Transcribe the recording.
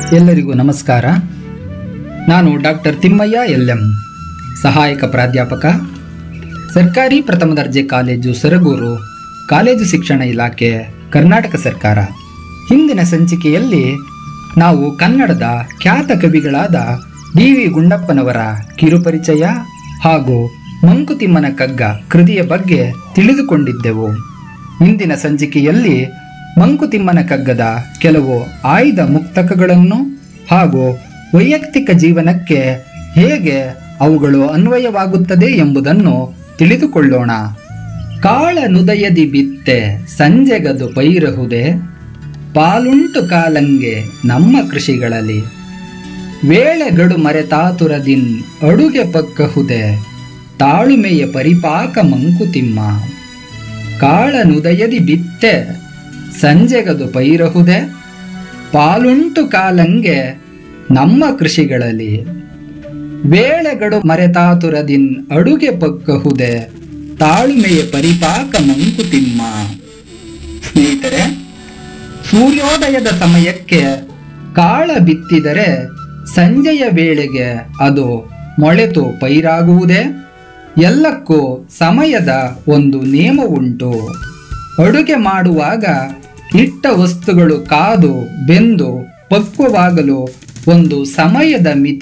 ಎಲ್ಲರಿಗೂ ನಮಸ್ಕಾರ ನಾನು ಡಾಕ್ಟರ್ ತಿಮ್ಮಯ್ಯ ಎಲ್ ಎಂ ಸಹಾಯಕ ಪ್ರಾಧ್ಯಾಪಕ ಸರ್ಕಾರಿ ಪ್ರಥಮ ದರ್ಜೆ ಕಾಲೇಜು ಸರಗೂರು ಕಾಲೇಜು ಶಿಕ್ಷಣ ಇಲಾಖೆ ಕರ್ನಾಟಕ ಸರ್ಕಾರ ಹಿಂದಿನ ಸಂಚಿಕೆಯಲ್ಲಿ ನಾವು ಕನ್ನಡದ ಖ್ಯಾತ ಕವಿಗಳಾದ ಡಿ ವಿ ಗುಂಡಪ್ಪನವರ ಕಿರುಪರಿಚಯ ಹಾಗೂ ಮಂಕುತಿಮ್ಮನ ಕಗ್ಗ ಕೃತಿಯ ಬಗ್ಗೆ ತಿಳಿದುಕೊಂಡಿದ್ದೆವು ಇಂದಿನ ಸಂಚಿಕೆಯಲ್ಲಿ ಮಂಕುತಿಮ್ಮನ ಕಗ್ಗದ ಕೆಲವು ಆಯ್ದ ಮುಕ್ತಕಗಳನ್ನು ಹಾಗೂ ವೈಯಕ್ತಿಕ ಜೀವನಕ್ಕೆ ಹೇಗೆ ಅವುಗಳು ಅನ್ವಯವಾಗುತ್ತದೆ ಎಂಬುದನ್ನು ತಿಳಿದುಕೊಳ್ಳೋಣ ಕಾಳ ನುದಯದಿ ಬಿತ್ತೆ ಸಂಜೆಗದು ಪೈರಹುದೆ ಪಾಲುಂಟು ಕಾಲಂಗೆ ನಮ್ಮ ಕೃಷಿಗಳಲ್ಲಿ ವೇಳೆಗಡು ಮರೆತಾತುರದಿನ್ ಅಡುಗೆ ಪಕ್ಕಹುದೆ ತಾಳುಮೆಯ ಪರಿಪಾಕ ಮಂಕುತಿಮ್ಮ ಕಾಳನುದಯದಿ ಬಿತ್ತೆ ಸಂಜೆಗದು ಪೈರಹುದೆ ಪಾಲುಂಟು ಕಾಲಂಗೆ ನಮ್ಮ ಕೃಷಿಗಳಲ್ಲಿ ವೇಳೆಗಡು ಮರೆತಾತುರದಿನ್ ಅಡುಗೆ ಪಕ್ಕಹುದೆ ತಾಳ್ಮೆಯ ಪರಿಪಾಕ ಮಂಕುತಿಮ್ಮ ಸ್ನೇಹಿತರೆ ಸೂರ್ಯೋದಯದ ಸಮಯಕ್ಕೆ ಕಾಳ ಬಿತ್ತಿದರೆ ಸಂಜೆಯ ವೇಳೆಗೆ ಅದು ಮೊಳೆತು ಪೈರಾಗುವುದೇ ಎಲ್ಲಕ್ಕೂ ಸಮಯದ ಒಂದು ನಿಯಮವುಂಟು ಅಡುಗೆ ಮಾಡುವಾಗ ಇಟ್ಟ ವಸ್ತುಗಳು ಕಾದು ಬೆಂದು ಪಕ್ವವಾಗಲು ಒಂದು ಸಮಯದ ಮಿತಿ